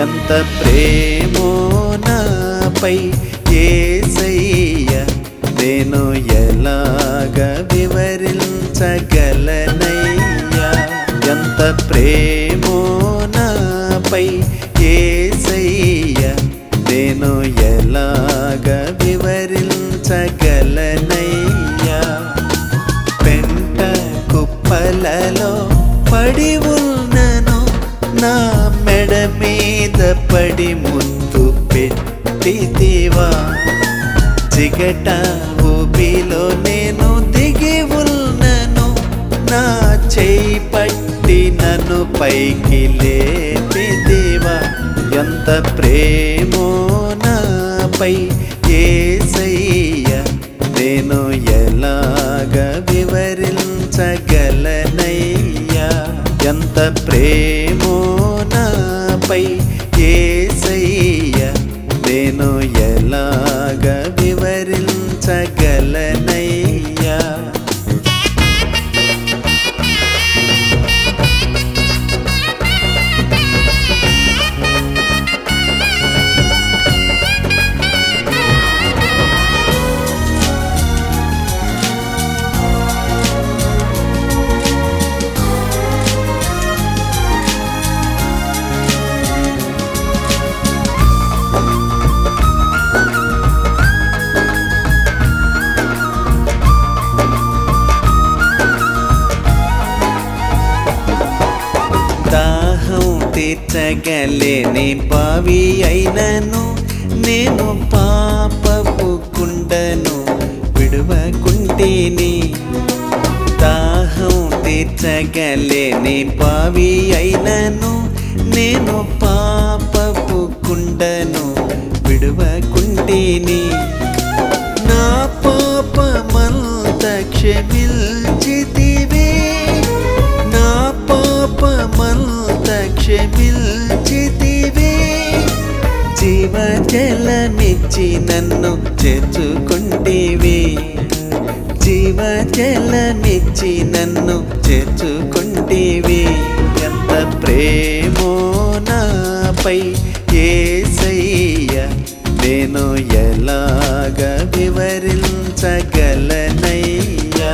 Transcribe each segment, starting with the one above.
ఎంత ప్రేమో నాపై ఏసయ్య నేను ఎలాగ వివరించగలనయ్యా ఎంత ప్రేమో నాపై ఏసయ్య నేను ఎలాగ వివరించగలనయ్యా పెంట కుప్పలలో పడి ఉన్నను నా మెడ మీద పడి ముద్దు పెట్టితివా జిగట ఊబిలో నేను దిగి ఉన్నను నా చేయి పట్టి నన్ను పైకి లేపిదివా ఎంత ప్రేమో నాపై ఏసయ్య నేను ఎలాగ వివరించగలనయ్యా ఎంత ప్రేమో నాపై ఏసయ్య నేను ఎలాగ వివరించగలనయ్యా దాహం తీర్చగలేని బావి అయినను నేను పాపపు కుండను విడువకుంటేని దాహం తీర్చగలేని బావి అయినను నేను పాపపు కుండను విడువకుంటేని నా పాపమంత క్షమిల్చితివే నా పాపమంత క్షమిల్చితివే జీవ జలమిచ్చి నన్ను చేర్చుకుంటేవే జీవ జలమిచ్చి నన్ను చేర్చుకుంటేవే ఎంత ప్రేమో నాపై ఏసయ్య నేను ఎలాగ వివరించగలనయ్యా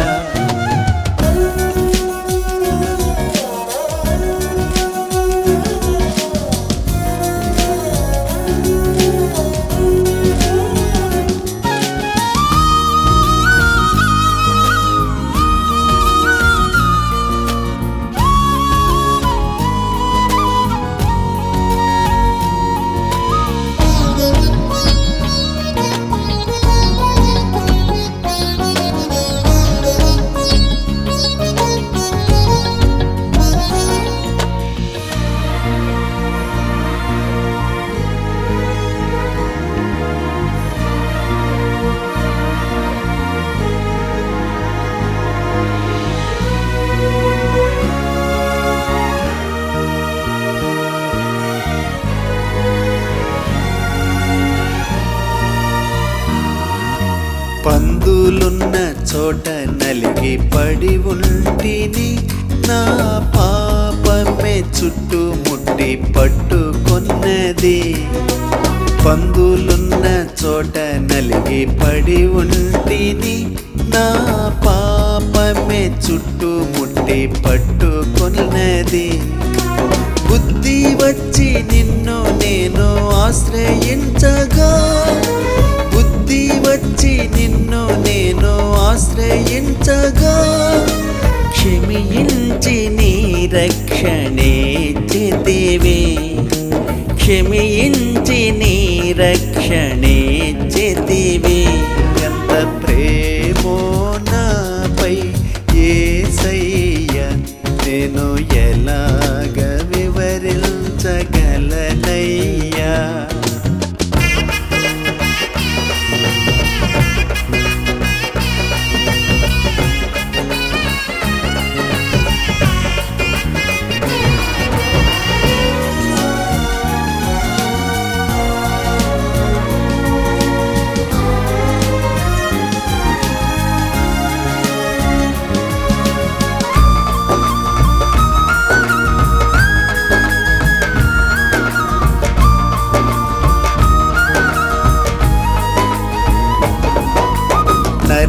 పందులున్న చోట నలిగి పడి ఉంటిని నా పాపమే చుట్టుముట్టి పట్టుకొన్నది పందులున్న చోట నలిగి పడి ఉంటిని నా పాపమే చుట్టుముట్టి పట్టుకొన్నది బుద్ధి వచ్చి నిన్ను నేను ఆశ్రయించగా బుద్ధి వచ్చి నిన్ను నేను ఆశ్రయించగా క్షమించి నీ రక్షణే చేతివే క్షమించి నీ రక్షణే చేతివే ఎంత ప్రేమో నాపై ఏసయ్య నేను ఎలాగ వివరించగలనయ్యా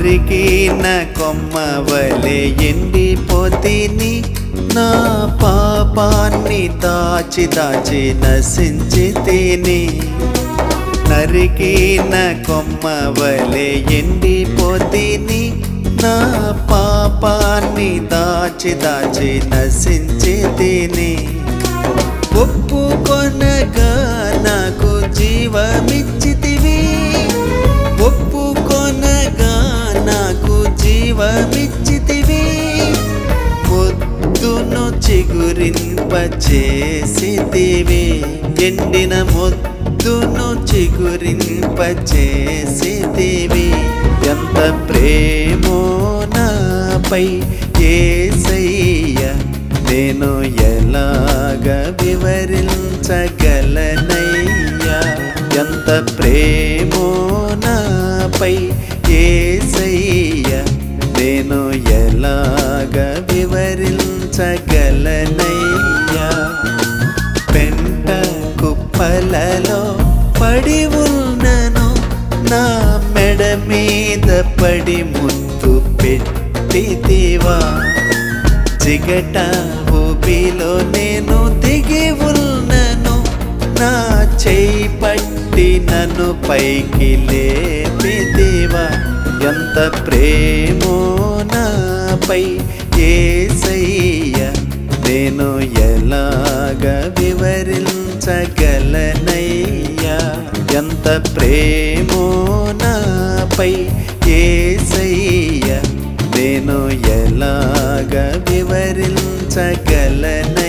నరికిన కొమ్మవలే ఎండిపోతిని నా పాపాన్ని దాచి దాచి నశించి తిని నరికిన కొమ్మవలే ఎండిపోతిని నా పాపాన్ని దాచి దాచి నశించి తిని ఒప్పుకొనగా నాకు జీవమిచ్చితివి ఒప్పుకొనగా నాకు జీవమిచ్చితివి మొద్దును చిగురింపచేసితివి ఎండిన మొద్దును చిగురింపచేసితివి ఎంత ప్రేమో నాపై ఏసయ్య నేను ఎలాగ వివరించగలనయ్యా ఎంత ప్రేమో నాపై ఏసయ్య నేను ఎలాగ వివరించగలనయ్యా పెంట కుప్పలలో పడి ఉన్నను నా మెడ మీద పడి ముద్దు పెట్టితివా చిగట ఊపిలో నేను దిగి ఉన్నను నా చేయి పట్టి నన్ను పైకి లేపిదివా ఎంత ప్రేమో నాపై ఏసయ్య నేను ఎలాగ వివరించగలనయ్యా ఎంత ప్రేమో నాపై ఏసయ్య నేను ఎలాగ వివరించగలన